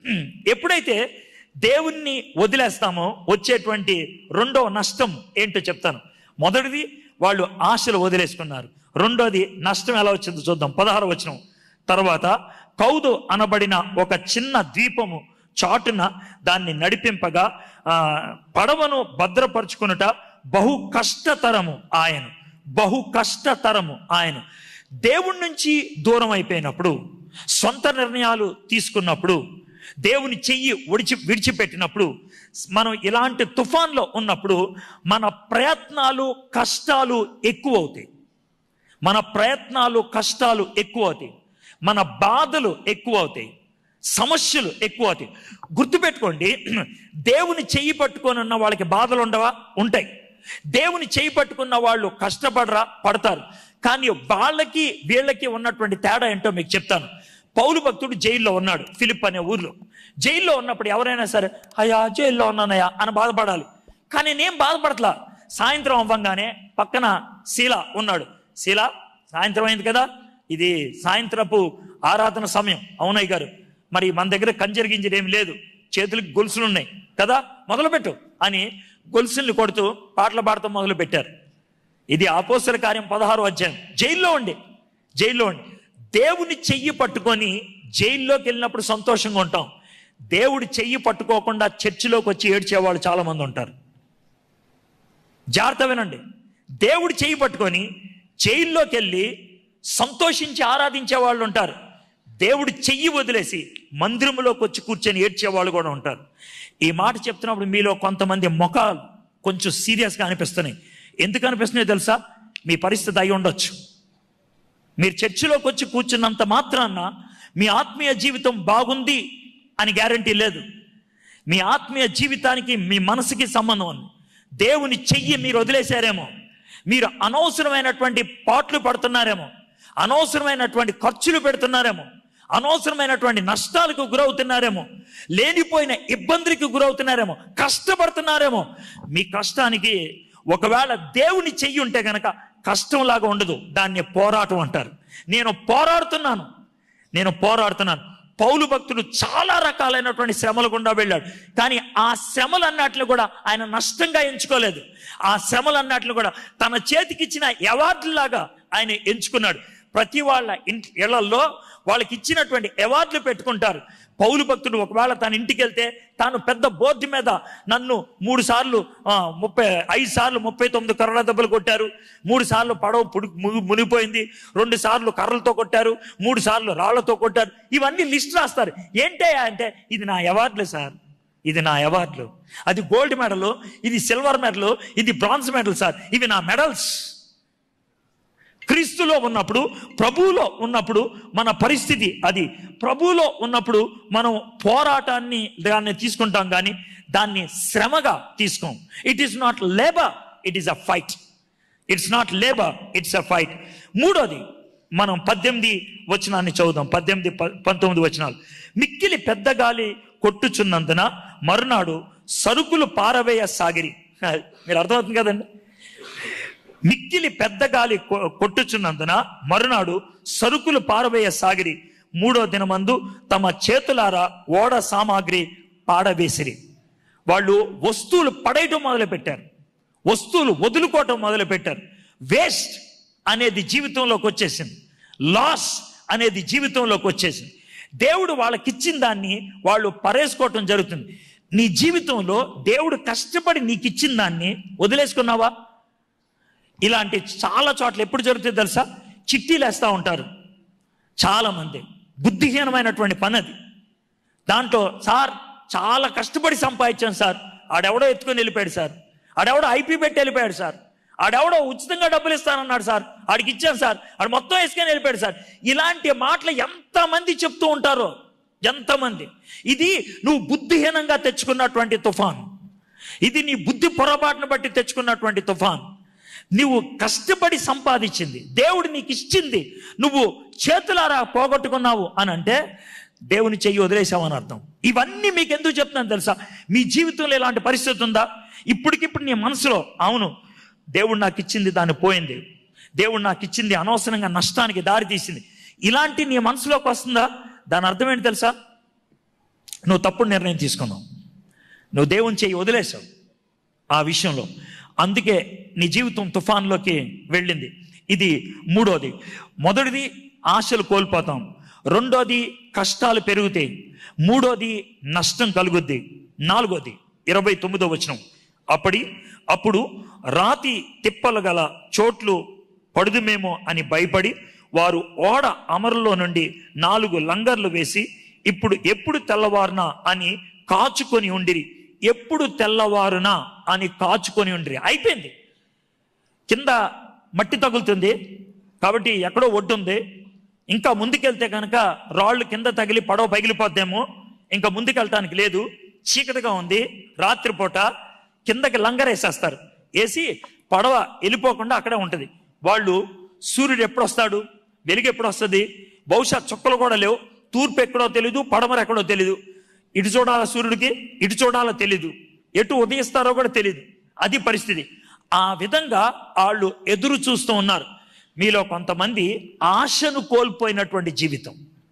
ఎప్పుడైతే దేవుణ్ణి వదిలేస్తామో వచ్చేటువంటి రెండవ నష్టం ఏంటో చెప్తాను మొదటిది వాళ్ళు ఆశలు వదిలేసుకున్నారు రెండోది నష్టం ఎలా వచ్చిందో చూద్దాం పదహారు వచనం తర్వాత కౌదు అనబడిన ఒక చిన్న ద్వీపము చాటున దాన్ని నడిపింపగా ఆ, పడవను భద్రపరుచుకునుట బహు కష్టతరము ఆయన బహు కష్టతరము ఆయన దేవుడి నుంచి దూరం అయిపోయినప్పుడు సొంత నిర్ణయాలు తీసుకున్నప్పుడు దేవుని చెయ్యి ఒడిచి విడిచిపెట్టినప్పుడు మనం ఇలాంటి తుఫాన్లో ఉన్నప్పుడు మన ప్రయత్నాలు కష్టాలు ఎక్కువ అవుతాయి మన ప్రయత్నాలు కష్టాలు ఎక్కువ అవుతాయి మన బాధలు ఎక్కువ అవుతాయి సమస్యలు ఎక్కువ అవుతాయి గుర్తుపెట్టుకోండి దేవుని చెయ్యి పట్టుకొని ఉన్న వాళ్ళకి బాధలు ఉండవా ఉంటాయి దేవుని చెయ్యి పట్టుకున్న వాళ్ళు కష్టపడరా పడతారు కానీ వాళ్ళకి వీళ్ళకి ఉన్నటువంటి తేడా ఏంటో మీకు చెప్తాను పౌలు భక్తుడు జైల్లో ఉన్నాడు ఫిలిప్ అనే ఊర్లో జైల్లో ఉన్నప్పుడు ఎవరైనా సరే అయ్యా జైల్లో ఉన్నానయ్యా అని బాధపడాలి కానీ నేను బాధపడట్లా సాయంత్రం అవ్వంగానే పక్కన శీల ఉన్నాడు శీల సాయంత్రం అయింది కదా ఇది సాయంత్రపు ఆరాధన సమయం అవునయ్య గారు మరి మన దగ్గర కంజరి గింజరి ఏమి లేదు చేతులకు గొలుసులు ఉన్నాయి కదా మొదలుపెట్టు అని గొలుసుల్ని కొడుతూ పాటలు పాడటం మొదలు పెట్టారు ఇది అపోస్తల కార్యం పదహారు అధ్యాయం జైల్లో ఉండి జైల్లో ఉండి దేవుని చెయ్యి పట్టుకొని జైల్లోకి వెళ్ళినప్పుడు సంతోషంగా ఉంటాం దేవుడి చెయ్యి పట్టుకోకుండా చర్చిలోకి వచ్చి ఏడ్చేవాళ్ళు చాలా మంది ఉంటారు జాగ్రత్త వినండి దేవుడి చెయ్యి పట్టుకొని జైల్లోకి వెళ్ళి సంతోషించి ఆరాధించే వాళ్ళు ఉంటారు దేవుడి చెయ్యి వదిలేసి మందిరంలోకి వచ్చి కూర్చొని ఏడ్చే వాళ్ళు కూడా ఉంటారు ఈ మాట చెప్తున్నప్పుడు మీలో కొంతమంది ముఖాలు కొంచెం సీరియస్గా అనిపిస్తున్నాయి ఎందుకు అనిపిస్తున్నాయో తెలుసా మీ పరిస్థితి అయి ఉండొచ్చు మీరు చర్చిలోకి వచ్చి కూర్చున్నంత మాత్రాన మీ ఆత్మీయ జీవితం బాగుంది అని గ్యారంటీ లేదు మీ ఆత్మీయ జీవితానికి మీ మనసుకి సంబంధం ఉంది దేవుని చెయ్యి మీరు వదిలేశారేమో మీరు అనవసరమైనటువంటి పాటలు పడుతున్నారేమో అనవసరమైనటువంటి ఖర్చులు పెడుతున్నారేమో అనవసరమైనటువంటి నష్టాలకు గురవుతున్నారేమో లేనిపోయిన ఇబ్బందులకు గురవుతున్నారేమో కష్టపడుతున్నారేమో మీ కష్టానికి ఒకవేళ దేవుని చెయ్యి ఉంటే గనక కష్టంలాగా ఉండదు దాన్ని పోరాటం అంటారు నేను పోరాడుతున్నాను నేను పోరాడుతున్నాను పౌలు భక్తుడు చాలా రకాలైనటువంటి శ్రమలు గుండా వెళ్ళాడు కానీ ఆ శ్రమలు అన్నట్లు కూడా ఆయన నష్టంగా ఎంచుకోలేదు ఆ శ్రమలు అన్నట్లు కూడా తన చేతికిచ్చిన అవార్డులాగా ఆయన ఎంచుకున్నాడు ప్రతి వాళ్ళ ఇంటి ఇళ్లలో వాళ్ళకి ఇచ్చినటువంటి అవార్డులు పెట్టుకుంటారు పౌలు భక్తుడు ఒకవేళ తన ఇంటికి వెళ్తే తాను పెద్ద బోర్డు మీద నన్ను మూడు సార్లు ఆ, ముప్పై ఐదు సార్లు ముప్పై తొమ్మిది కర్రల దెబ్బలు కొట్టారు మూడు సార్లు పడవ పుడి ము- మునిగిపోయింది రెండు సార్లు కర్రలతో కొట్టారు మూడు సార్లు రాళ్లతో కొట్టారు ఇవన్నీ లిస్ట్ రాస్తారు ఏంటయ్యా అంటే ఇది నా అవార్డులు సార్ ఇది నా అవార్డులు అది గోల్డ్ మెడల్ ఇది సిల్వర్ మెడల్ ఇది బ్రాంజ్ మెడల్ సార్ ఇవి నా మెడల్స్ క్రీస్తులో ఉన్నప్పుడు ప్రభువులో ఉన్నప్పుడు మన పరిస్థితి అది ప్రభువులో ఉన్నప్పుడు మనం పోరాటాన్ని దాన్ని తీసుకుంటాం కానీ దాన్ని శ్రమగా తీసుకోం it is not labour it is a fight it's not labour it's a fight మూడోది మనం పద్దెనిమిది వచనాన్ని చదువుదాం పద్దెనిమిది ప- పంతొమ్మిది వచనాలు మిక్కిలి పెద్ద గాలి కొట్టుచున్నందున మరునాడు సరుకులు పారవేయ సాగిరి మీరు అర్థమవుతుంది కదండి మిక్కిలి పెద్ద గాలి కొ- కొట్టుచున్నందున మరునాడు సరుకులు పారవేయ సాగిరి మూడో దినమందు తమ చేతులారా ఓడ సామాగ్రి పాడవేసిరి వాళ్ళు వస్తువులు పడేయటం మొదలు పెట్టారు వస్తువులు వదులుకోవటం మొదలు పెట్టారు వేస్ట్ అనేది జీవితంలోకి వచ్చేసింది లాస్ అనేది జీవితంలోకి వచ్చేసింది దేవుడు వాళ్ళకి ఇచ్చిన దాన్ని వాళ్ళు పరేసుకోవటం జరుగుతుంది నీ జీవితంలో దేవుడు కష్టపడి నీకు ఇచ్చిన దాన్ని వదిలేసుకున్నావా ఇలాంటి చాలా చోట్ల ఎప్పుడు జరుగుతుంది తెలుసా చిట్టీలు వేస్తూ ఉంటారు చాలా మంది బుద్ధిహీనమైనటువంటి పని అది దాంట్లో సార్ చాలా కష్టపడి సంపాదించాను సార్ ఆడెవడో ఎత్తుకొని వెళ్ళిపోయాడు సార్ ఆడెవడో ఐపీ పెట్టి వెళ్ళిపోయాడు సార్ ఆడెవడో ఉచితంగా డబ్బులు ఇస్తానన్నాడు సార్ ఆడికి ఇచ్చాను సార్ ఆడు మొత్తం వేసుకొని వెళ్ళిపోయాడు సార్ ఇలాంటి మాటలు ఎంతమంది చెప్తూ ఉంటారో ఎంతమంది ఇది నువ్వు బుద్ధిహీనంగా తెచ్చుకున్నటువంటి తుఫాన్ ఇది నీ బుద్ధి పొరపాటును బట్టి తెచ్చుకున్నటువంటి తుఫాన్ నువ్వు కష్టపడి సంపాదించింది దేవుడు నీకు ఇచ్చింది నువ్వు చేతులారా పోగొట్టుకున్నావు అని అంటే దేవుని చెయ్యి వదిలేసావని అర్థం ఇవన్నీ మీకు ఎందుకు చెప్తున్నాను తెలుసా మీ జీవితంలో ఇలాంటి పరిస్థితి ఉందా ఇప్పటికిప్పుడు నీ మనసులో అవును దేవుడు నాకు ఇచ్చింది దాన్ని పోయింది దేవుడు నాకు ఇచ్చింది అనవసరంగా నష్టానికి దారి తీసింది ఇలాంటి నీ మనసులోకి వస్తుందా దాని అర్థం ఏంటి తెలుసా నువ్వు తప్పుడు నిర్ణయం తీసుకున్నావు నువ్వు దేవుని చేయి వదిలేసావు ఆ విషయంలో అందుకే నీ జీవితం తుఫాన్లోకి వెళ్ళింది ఇది మూడోది మొదటిది ఆశలు కోల్పోతాం రెండోది కష్టాలు పెరుగుతాయి మూడోది నష్టం కలుగుద్ది నాలుగోది ఇరవై తొమ్మిదో వచనం అప్పటి అప్పుడు రాతి తిప్పలు గల చోట్లు పడుదుమేమో అని భయపడి వారు ఓడ అమరులో నుండి నాలుగు లంగర్లు వేసి ఇప్పుడు ఎప్పుడు తెల్లవారునా అని కాచుకొని ఉండిరి ఎప్పుడు తెల్లవారునా అని కాచుకొని ఉండిరి అయిపోయింది కింద మట్టి తగులుతుంది కాబట్టి ఎక్కడో ఒడ్డు ఉంది ఇంకా ముందుకెళ్తే కనుక రాళ్ళు కింద తగిలి పడవ పగిలిపోద్దేమో ఇంకా ముందుకెళ్ళటానికి లేదు చీకటిగా ఉంది రాత్రిపూట కిందకి లంగరేసేస్తారు వేసి పడవ వెళ్ళిపోకుండా అక్కడే ఉంటుంది వాళ్ళు సూర్యుడు ఎప్పుడు వస్తాడు వెలుగు ఎప్పుడు వస్తుంది బహుశా చుక్కలు కూడా లేవు తూర్పు ఎక్కడో తెలీదు పడమర ఎక్కడో తెలీదు ఇటు చూడాలా సూర్యుడికి ఇటు చూడాలో తెలీదు ఎటు ఉదయిస్తారో కూడా తెలియదు అది పరిస్థితి ఆ విధంగా వాళ్ళు ఎదురు చూస్తూ ఉన్నారు మీలో కొంతమంది ఆశను కోల్పోయినటువంటి జీవితం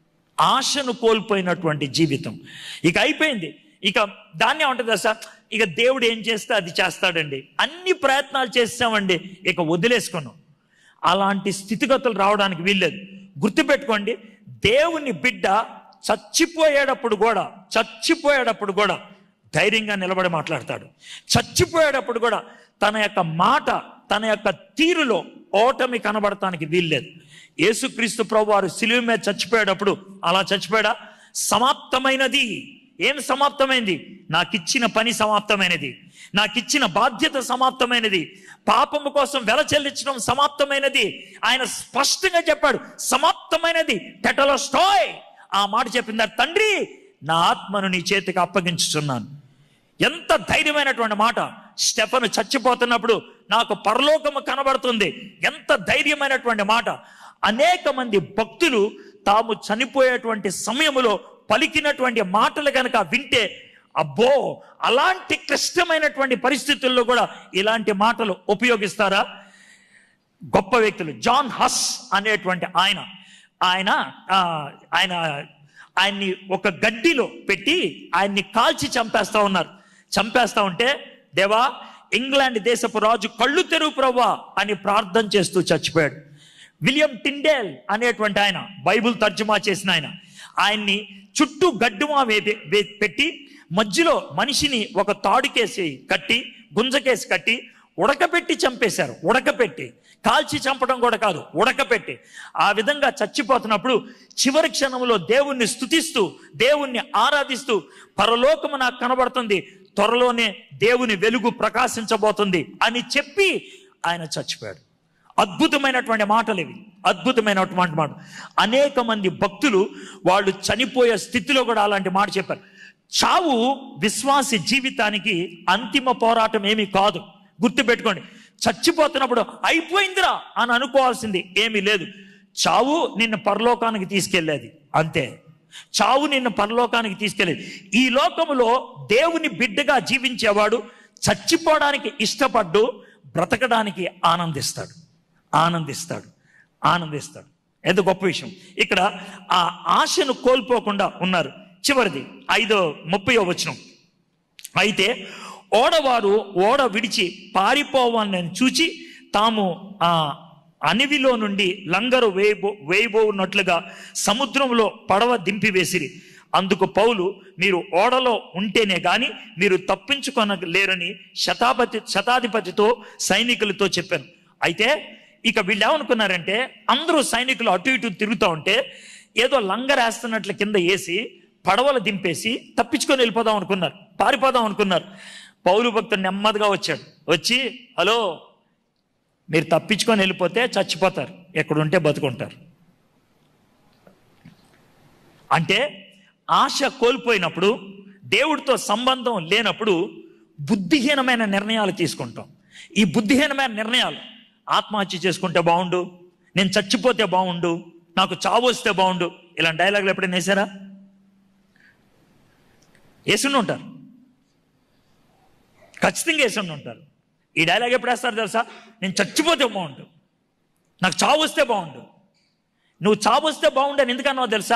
ఆశను కోల్పోయినటువంటి జీవితం ఇక అయిపోయింది ఇక దాన్ని ఏమంటుంది సార్ ఇక దేవుడు ఏం చేస్తే అది చేస్తాడండి అన్ని ప్రయత్నాలు చేస్తామండి ఇక వదిలేసుకున్నాం అలాంటి స్థితిగతులు రావడానికి వీల్లేదు గుర్తుపెట్టుకోండి దేవుని బిడ్డ చచ్చిపోయేటప్పుడు కూడా చచ్చిపోయేటప్పుడు కూడా ధైర్యంగా నిలబడి మాట్లాడతాడు చచ్చిపోయేటప్పుడు కూడా తన యొక్క మాట తన యొక్క తీరులో ఓటమి కనబడటానికి వీల్లేదు యేసుక్రీస్తు ప్రభు వారు సిలువ మీద చచ్చిపోయేటప్పుడు అలా చచ్చిపోయాడా సమాప్తమైనది ఏం సమాప్తమైంది నాకిచ్చిన పని సమాప్తమైనది నాకిచ్చిన బాధ్యత సమాప్తమైనది పాపము కోసం వెల చెల్లించడం సమాప్తమైనది ఆయన స్పష్టంగా చెప్పాడు సమాప్తమైనది టెటలో స్టాయ్ ఆ మాట చెప్పిందా తండ్రి నా ఆత్మను నీ చేతికి అప్పగించుచున్నాను ఎంత ధైర్యమైనటువంటి మాట స్టెఫను చచ్చిపోతున్నప్పుడు నాకు పరలోకము కనబడుతుంది ఎంత ధైర్యమైనటువంటి మాట అనేక మంది భక్తులు తాము చనిపోయేటువంటి సమయములో పలికినటువంటి మాటలు కనుక వింటే అబ్బో అలాంటి క్లిష్టమైనటువంటి పరిస్థితుల్లో కూడా ఇలాంటి మాటలు ఉపయోగిస్తారా గొప్ప వ్యక్తులు జాన్ హస్ అనేటువంటి ఆయన ఆయన ఆ, ఆయన ఆయన్ని ఒక గడ్డిలో పెట్టి ఆయన్ని కాల్చి చంపేస్తా ఉన్నారు చంపేస్తా ఉంటే దేవా ఇంగ్లాండ్ దేశపు రాజు కళ్ళు తెరువు ప్రవ్వా అని ప్రార్థన చేస్తూ చచ్చిపోయాడు విలియం టిండేల్ అనేటువంటి ఆయన బైబుల్ తర్జుమా చేసిన ఆయన ఆయన్ని చుట్టూ గడ్డుమా వే- వే- పెట్టి మధ్యలో మనిషిని ఒక తాడుకేసి కట్టి గుంజకేసి కట్టి ఉడకపెట్టి చంపేశారు ఉడకపెట్టి కాల్చి చంపడం కూడా కాదు ఉడకపెట్టి ఆ విధంగా చచ్చిపోతున్నప్పుడు చివరి క్షణంలో దేవుణ్ణి స్తుతిస్తూ దేవుణ్ణి ఆరాధిస్తూ పరలోకము నాకు కనబడుతుంది త్వరలోనే దేవుని వెలుగు ప్రకాశించబోతుంది అని చెప్పి ఆయన చచ్చిపోయాడు అద్భుతమైనటువంటి మాటలు ఇవి అద్భుతమైనటువంటి మాట అనేక మంది భక్తులు వాళ్ళు చనిపోయే స్థితిలో కూడా అలాంటి మాట చెప్పారు చావు విశ్వాసి జీవితానికి అంతిమ పోరాటం ఏమీ కాదు గుర్తుపెట్టుకోండి చచ్చిపోతున్నప్పుడు అయిపోయిందిరా అని అనుకోవాల్సింది ఏమీ లేదు చావు నిన్ను పరలోకానికి తీసుకెళ్లేది అంతే చావు నిన్ను పరలోకానికి తీసుకెళ్ళేది ఈ లోకములో దేవుని బిడ్డగా జీవించేవాడు చచ్చిపోవడానికి ఇష్టపడ్డు బ్రతకడానికి ఆనందిస్తాడు ఆనందిస్తాడు ఆనందిస్తాడు ఎంత గొప్ప విషయం ఇక్కడ ఆ ఆశను కోల్పోకుండా ఉన్నారు చివరిది ఐదో ముప్పయో వచనం అయితే ఓడవారు ఓడ విడిచి పారిపోవాలని చూచి తాము ఆ అణివిలో నుండి లంగరు వేయబో వేయబోనట్లుగా సముద్రంలో పడవ దింపివేసిరి అందుకు పౌలు మీరు ఓడలో ఉంటేనే గాని మీరు తప్పించుకొనలేరని శతాపతి శతాధిపతితో సైనికులతో చెప్పాను అయితే ఇక వీళ్ళు ఏమనుకున్నారంటే అందరూ సైనికులు అటు ఇటు తిరుగుతూ ఉంటే ఏదో లంగరేస్తున్నట్లు కింద వేసి పడవలు దింపేసి తప్పించుకొని వెళ్ళిపోదాం అనుకున్నారు పారిపోదాం అనుకున్నారు పౌరు భక్తుడు నెమ్మదిగా వచ్చాడు వచ్చి హలో మీరు తప్పించుకొని వెళ్ళిపోతే చచ్చిపోతారు ఎక్కడుంటే బతుకుంటారు అంటే ఆశ కోల్పోయినప్పుడు దేవుడితో సంబంధం లేనప్పుడు బుద్ధిహీనమైన నిర్ణయాలు తీసుకుంటాం ఈ బుద్ధిహీనమైన నిర్ణయాలు ఆత్మహత్య చేసుకుంటే బాగుండు నేను చచ్చిపోతే బాగుండు నాకు చావు వస్తే బాగుండు ఇలాంటి డైలాగులు ఎప్పుడైనా వేసారా వేసుండి ఉంటారు ఖచ్చితంగా వేసుండి ఉంటారు ఈ డైలాగ్ ఎప్పుడు వేస్తారు తెలుసా నేను చచ్చిపోతే బాగుండు నాకు చావు వస్తే బాగుండు నువ్వు చావు వస్తే బాగుండు అని ఎందుకన్నావు తెలుసా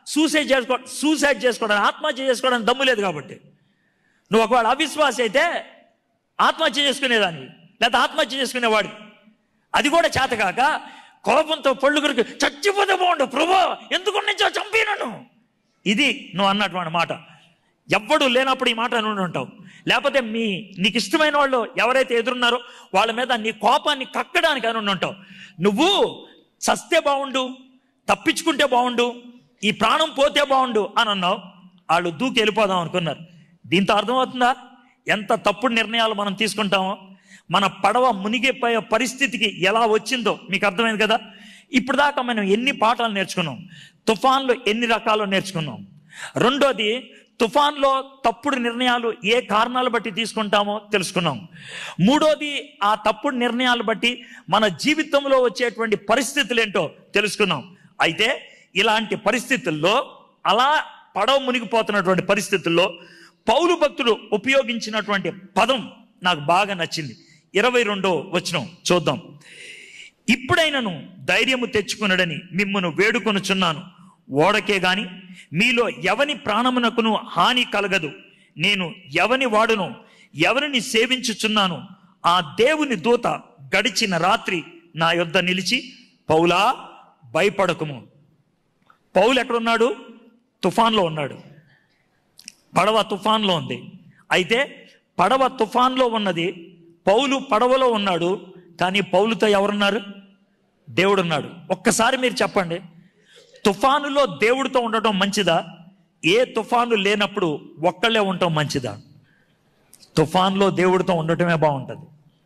సూసైడ్ చేసుకో సూసైడ్ చేసుకోవడానికి ఆత్మహత్య చేసుకోవడానికి దమ్ము లేదు కాబట్టి నువ్వు ఒకవేళ అవిశ్వాస అయితే ఆత్మహత్య చేసుకునేదాన్ని లేదా ఆత్మహత్య చేసుకునేవాడు అది కూడా చేతకాక కోపంతో పళ్ళు కొరికి చచ్చిపోతే బాగుండు ప్రభు ఎందుకు నుంచో చంపి నన్ను ఇది నువ్వు అన్నటువంటి మాట ఎవ్వడు లేనప్పుడు ఈ మాట నుండి ఉంటావు లేకపోతే మీ నీకు ఇష్టమైన వాళ్ళు ఎవరైతే ఎదురున్నారో వాళ్ళ మీద నీ కోపాన్ని కక్కడానికి అని ఉండి ఉంటావు నువ్వు చస్తే బాగుండు తప్పించుకుంటే బాగుండు ఈ ప్రాణం పోతే బాగుండు అని అన్నావు వాళ్ళు దూకి వెళ్ళిపోదాం అనుకున్నారు దీంతో అర్థమవుతుందా ఎంత తప్పుడు నిర్ణయాలు మనం తీసుకుంటామో మన పడవ మునిగిపోయే పరిస్థితికి ఎలా వచ్చిందో మీకు అర్థమైంది కదా ఇప్పుడు దాకా మనం ఎన్ని పాఠాలు నేర్చుకున్నాం తుఫాన్లు ఎన్ని రకాలు నేర్చుకున్నాం రెండోది తుఫాన్లో తప్పుడు నిర్ణయాలు ఏ కారణాలు బట్టి తీసుకుంటామో తెలుసుకున్నాం మూడోది ఆ తప్పుడు నిర్ణయాలు బట్టి మన జీవితంలో వచ్చేటువంటి పరిస్థితులు ఏంటో తెలుసుకున్నాం అయితే ఇలాంటి పరిస్థితుల్లో అలా పడవ మునిగిపోతున్నటువంటి పరిస్థితుల్లో పౌలు భక్తుడు ఉపయోగించినటువంటి పదం నాకు బాగా నచ్చింది ఇరవై రెండో వచనం చూద్దాం ఇప్పుడైనను ధైర్యము తెచ్చుకునడని మిమ్మను వేడుకొనుచున్నాను ఓడకే గాని మీలో ఎవని ప్రాణమునకును హాని కలగదు నేను ఎవని వాడును ఎవరిని సేవించుచున్నాను ఆ దేవుని దూత గడిచిన రాత్రి నా యొద్ద నిలిచి పౌలా భయపడకుము పౌలు ఎక్కడున్నాడు తుఫాన్లో ఉన్నాడు పడవ తుఫాన్లో ఉంది అయితే పడవ తుఫాన్లో ఉన్నది పౌలు పడవలో ఉన్నాడు కానీ పౌలుతో ఎవరున్నారు దేవుడున్నాడు ఒక్కసారి మీరు చెప్పండి తుఫానులో దేవుడితో ఉండటం మంచిదా ఏ తుఫాను లేనప్పుడు ఒక్కళ్ళే ఉండటం మంచిదా తుఫాన్లో దేవుడితో ఉండటమే బాగుంటుంది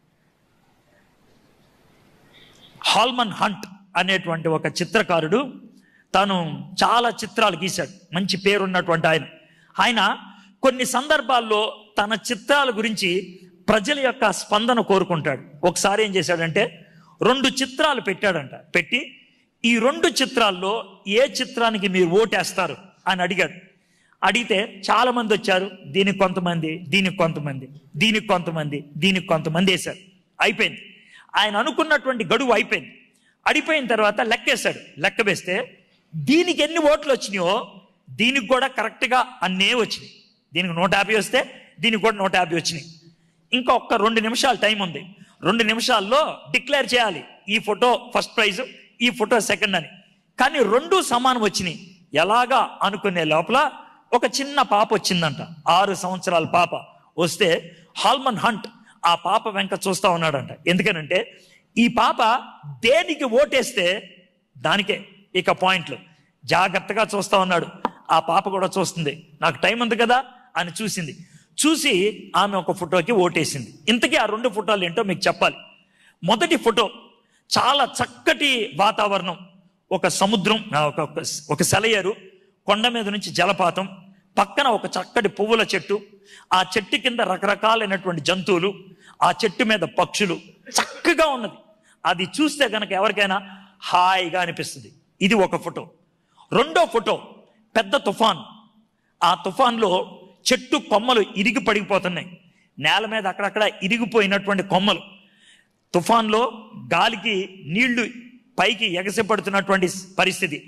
హాల్మన్ హంట్ అనేటువంటి ఒక చిత్రకారుడు తను చాలా చిత్రాలు గీశాడు మంచి పేరున్నటువంటి ఆయన ఆయన కొన్ని సందర్భాల్లో తన చిత్రాల గురించి ప్రజల యొక్క స్పందన కోరుకుంటాడు ఒకసారి ఏం చేశాడంటే రెండు చిత్రాలు పెట్టాడంట పెట్టి ఈ రెండు చిత్రాల్లో ఏ చిత్రానికి మీరు ఓటేస్తారు అని అడిగాడు అడిగితే చాలా మంది వచ్చారు దీనికి కొంతమంది దీనికి కొంతమంది దీనికి కొంతమంది దీనికి కొంతమంది వేశారు అయిపోయింది ఆయన అనుకున్నటువంటి గడువు అయిపోయింది అడిపోయిన తర్వాత లెక్కేశాడు లెక్క వేస్తే దీనికి ఎన్ని ఓట్లు వచ్చినాయో దీనికి కూడా కరెక్ట్గా అన్నే వచ్చినాయి దీనికి నూట యాభై వస్తే దీనికి కూడా నూట యాభై వచ్చినాయి ఇంకా ఒక్క రెండు నిమిషాలు టైం ఉంది రెండు నిమిషాల్లో డిక్లేర్ చేయాలి ఈ ఫోటో ఫస్ట్ ప్రైజ్ ఈ ఫోటో సెకండ్ అని కానీ రెండు సమానం వచ్చినాయి ఎలాగా అనుకునే లోపల ఒక చిన్న పాప వచ్చిందంట ఆరు సంవత్సరాల పాప వస్తే హాల్మన్ హంట్ ఆ పాప వెంక చూస్తా ఉన్నాడంట ఎందుకనంటే ఈ పాప దేనికి ఓటేస్తే దానికే ఇక పాయింట్లు జాగ్రత్తగా చూస్తా ఉన్నాడు ఆ పాప కూడా చూస్తుంది నాకు టైం ఉంది కదా అని చూసింది చూసి ఆమె ఒక ఫోటోకి ఓటేసింది ఇంతకీ ఆ రెండు ఫోటోలు ఏంటో మీకు చెప్పాలి మొదటి ఫోటో చాలా చక్కటి వాతావరణం ఒక సముద్రం ఆ, ఒక ఒక- ఒక సెలయేరు కొండ మీద నుంచి జలపాతం పక్కన ఒక చక్కటి పువ్వుల చెట్టు ఆ చెట్టు కింద రకరకాలైనటువంటి జంతువులు ఆ చెట్టు మీద పక్షులు చక్కగా ఉన్నది అది చూస్తే గనక ఎవరికైనా హాయిగా అనిపిస్తుంది ఇది ఒక ఫోటో రెండో ఫోటో పెద్ద తుఫాన్ ఆ తుఫాన్లో చెట్టు కొమ్మలు ఇరిగి పడిపోతున్నాయి నేల మీద అక్కడక్కడ ఇరిగిపోయినటువంటి కొమ్మలు తుఫాన్లో గాలికి నీళ్లు పైకి ఎగసిపడుతున్నటువంటి పరిస్థితి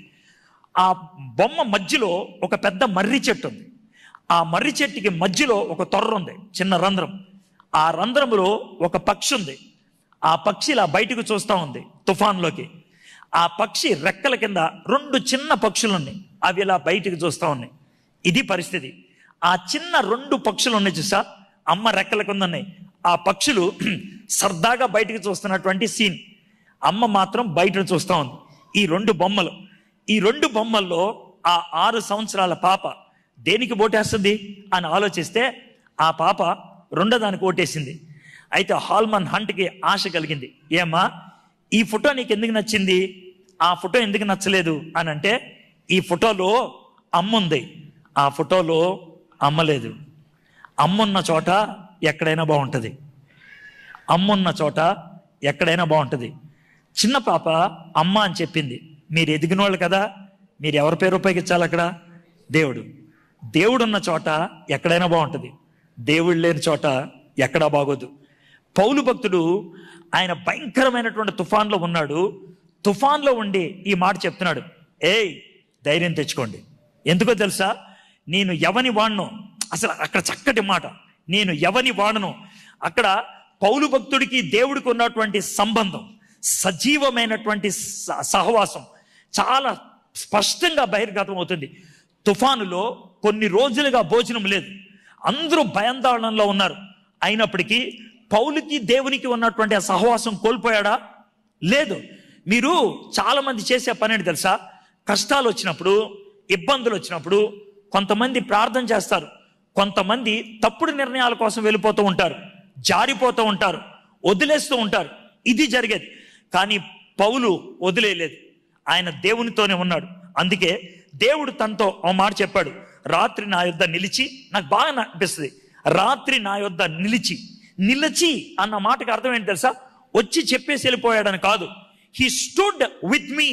ఆ బొమ్మ మధ్యలో ఒక పెద్ద మర్రి చెట్టు ఉంది ఆ మర్రి చెట్టుకి మధ్యలో ఒక తొర్ర ఉంది చిన్న రంధ్రం ఆ రంధ్రంలో ఒక పక్షి ఉంది ఆ పక్షి ఇలా బయటకు చూస్తూ ఉంది తుఫాన్లోకి ఆ పక్షి రెక్కల కింద రెండు చిన్న పక్షులు ఉన్నాయి అవి ఇలా బయటికి చూస్తూ ఉన్నాయి ఇది పరిస్థితి ఆ చిన్న రెండు పక్షులు ఉన్నాయి చూసా అమ్మ రెక్కల కింద ఉన్నాయి ఆ పక్షులు సరదాగా బయటికి చూస్తున్నటువంటి సీన్ అమ్మ మాత్రం బయట చూస్తూ ఉంది ఈ రెండు బొమ్మలు ఈ రెండు బొమ్మల్లో ఆ ఆరు సంవత్సరాల పాప దేనికి ఓటేస్తుంది అని ఆలోచిస్తే ఆ పాప రెండో దానికి ఓటేసింది అయితే హాల్మన్ హంట్కి ఆశ కలిగింది ఏమ్మా ఈ ఫోటో నీకు ఎందుకు నచ్చింది ఆ ఫోటో ఎందుకు నచ్చలేదు అని అంటే ఈ ఫోటోలో అమ్మ ఉంది ఆ ఫోటోలో అమ్మ లేదు అమ్మున్న చోట ఎక్కడైనా బాగుంటుంది అమ్మున్న చోట ఎక్కడైనా బాగుంటుంది చిన్న పాప అమ్మ అని చెప్పింది మీరు ఎదిగిన వాళ్ళు కదా మీరు ఎవరి పేరు ఉపయోగించాలి అక్కడ దేవుడు దేవుడు ఉన్న చోట ఎక్కడైనా బాగుంటుంది దేవుడు లేని చోట ఎక్కడా బాగోదు పౌలు భక్తుడు ఆయన భయంకరమైనటువంటి తుఫాన్లో ఉన్నాడు తుఫాన్లో ఉండి ఈ మాట చెప్తున్నాడు ఏయ్ ధైర్యం తెచ్చుకోండి ఎందుకో తెలుసా నేను ఎవని వాడను అసలు అక్కడ చక్కటి మాట నేను ఎవని వాడను అక్కడ పౌలు భక్తుడికి దేవుడికి ఉన్నటువంటి సంబంధం సజీవమైనటువంటి స- సహవాసం చాలా స్పష్టంగా బహిర్గతం అవుతుంది తుఫానులో కొన్ని రోజులుగా భోజనం లేదు అందరూ భయాందోళనలో ఉన్నారు అయినప్పటికీ పౌలుకి దేవునికి ఉన్నటువంటి ఆ సహవాసం కోల్పోయాడా లేదు మీరు చాలా మంది చేసే పని ఏంటి తెలుసా కష్టాలు వచ్చినప్పుడు ఇబ్బందులు వచ్చినప్పుడు కొంతమంది ప్రార్థన చేస్తారు కొంతమంది తప్పుడు నిర్ణయాల కోసం వెళ్ళిపోతూ ఉంటారు జారిపోతూ ఉంటారు వదిలేస్తూ ఉంటారు ఇది జరిగేది కానీ పౌలు వదిలేయలేదు ఆయన దేవునితోనే ఉన్నాడు అందుకే దేవుడు తనతో ఒక మాట చెప్పాడు రాత్రి నా యొద్ద నిలిచి నాకు బాగా అనిపిస్తుంది రాత్రి నా యొద్ద నిలిచి నిలిచి అన్న మాటకు అర్థం ఏంటి తెలుసా వచ్చి చెప్పేసి వెళ్ళిపోయాడని కాదు he stood with me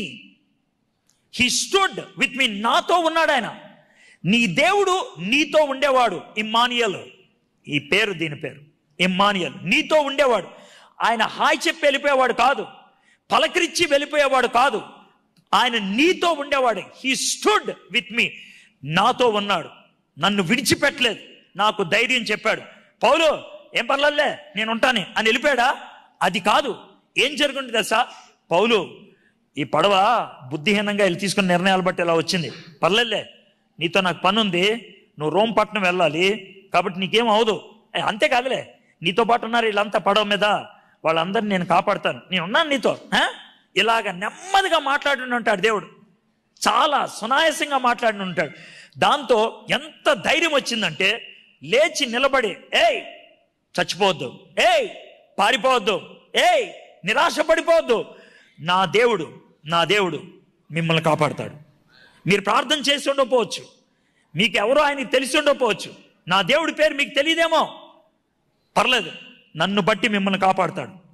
he stood with me నాతో ఉన్నాడు ఆయన నీ దేవుడు నీతో ఉండేవాడు ఇమ్మానియల్ ఈ పేరు దీని పేరు ఇమ్మానియల్ నీతో ఉండేవాడు ఆయన హాయ్ చెప్పి వెళ్ళిపోయేవాడు కాదు పలకరించి వెళ్ళిపోయేవాడు కాదు ఆయన నీతో ఉండేవాడు హీ స్టూడ్ విత్ మీ నాతో ఉన్నాడు నన్ను విడిచిపెట్టలేదు నాకు ధైర్యం చెప్పాడు పౌలు ఏం పర్లేదులే నేను ఉంటాను అని వెళ్ళిపోయాడా అది కాదు ఏం జరుగుంది తెలుసా పౌలు ఈ పడవ బుద్ధిహీనంగా వెళ్ళి తీసుకున్న నిర్ణయాలు బట్టి ఇలా వచ్చింది పర్లేదులే నీతో నాకు పని ఉంది నువ్వు రోమ్ పట్టణం వెళ్ళాలి కాబట్టి నీకేం అవదు ఏ, అంతే కాదులే నీతో పాటు ఉన్నారు వీళ్ళంతా పడవ మీద వాళ్ళందరిని నేను కాపాడుతాను నేను ఉన్నాను నీతో ఆ? ఇలాగ నెమ్మదిగా మాట్లాడి ఉంటాడు దేవుడు చాలా సునాయాసంగా మాట్లాడి ఉంటాడు దాంతో ఎంత ధైర్యం వచ్చిందంటే లేచి నిలబడి ఏయ్ చచ్చిపోవద్దు ఏయ్ పారిపోవద్దు ఏయ్ నిరాశ పడిపోవద్దు నా దేవుడు నా దేవుడు మిమ్మల్ని కాపాడుతాడు మీరు ప్రార్థన చేసి ఉండకపోవచ్చు మీకు ఎవరో ఆయనకి తెలిసి ఉండకపోవచ్చు నా దేవుడి పేరు మీకు తెలియదేమో పర్లేదు నన్ను బట్టి మిమ్మల్ని కాపాడుతాడు